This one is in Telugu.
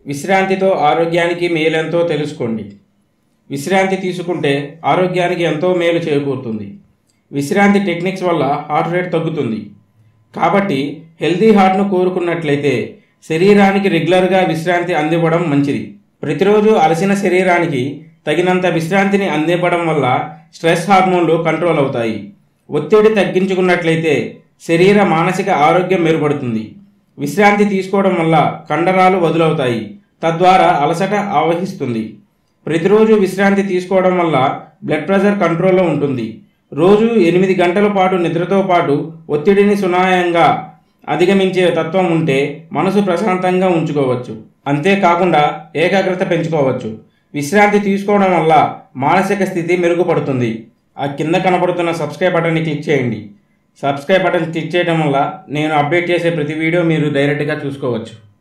విశ్రాంతితో ఆరోగ్యానికి మేలెంతో తెలుసుకోండి విశ్రాంతి తీసుకుంటే ఆరోగ్యానికి ఎంతో మేలు చేకూరుతుంది విశ్రాంతి టెక్నిక్స్ వల్ల హార్ట్ రేట్ తగ్గుతుంది కాబట్టి హెల్దీ హార్ట్ను కోరుకున్నట్లయితే శరీరానికి రెగ్యులర్గా విశ్రాంతి అందివ్వడం మంచిది ప్రతిరోజు అలసిన శరీరానికి తగినంత విశ్రాంతిని అందివ్వడం వల్ల స్ట్రెస్ హార్మోన్లు కంట్రోల్ అవుతాయి ఒత్తిడి తగ్గించుకున్నట్లయితే శరీర మానసిక ఆరోగ్యం మెరుగుపడుతుంది విశ్రాంతి తీసుకోవడం వల్ల కండరాలు వదులవుతాయి తద్వారా అలసట ఆవహిస్తుంది ప్రతిరోజు విశ్రాంతి తీసుకోవడం వల్ల బ్లడ్ ప్రెషర్ కంట్రోల్లో ఉంటుంది రోజు ఎనిమిది గంటల పాటు నిద్రతో పాటు ఒత్తిడిని సునాయంగా అధిగమించే తత్వం ఉంటే మనసు ప్రశాంతంగా ఉంచుకోవచ్చు అంతేకాకుండా ఏకాగ్రత పెంచుకోవచ్చు విశ్రాంతి తీసుకోవడం వల్ల మానసిక స్థితి మెరుగుపడుతుంది ఆ కింద కనపడుతున్న సబ్స్క్రైబ్ బటన్ని క్లిక్ చేయండి సబ్స్క్రైబ్ బటన్ క్లిక్ చేయడం వల్ల నేను అప్డేట్ చేసే ప్రతి వీడియో మీరు డైరెక్ట్గా చూసుకోవచ్చు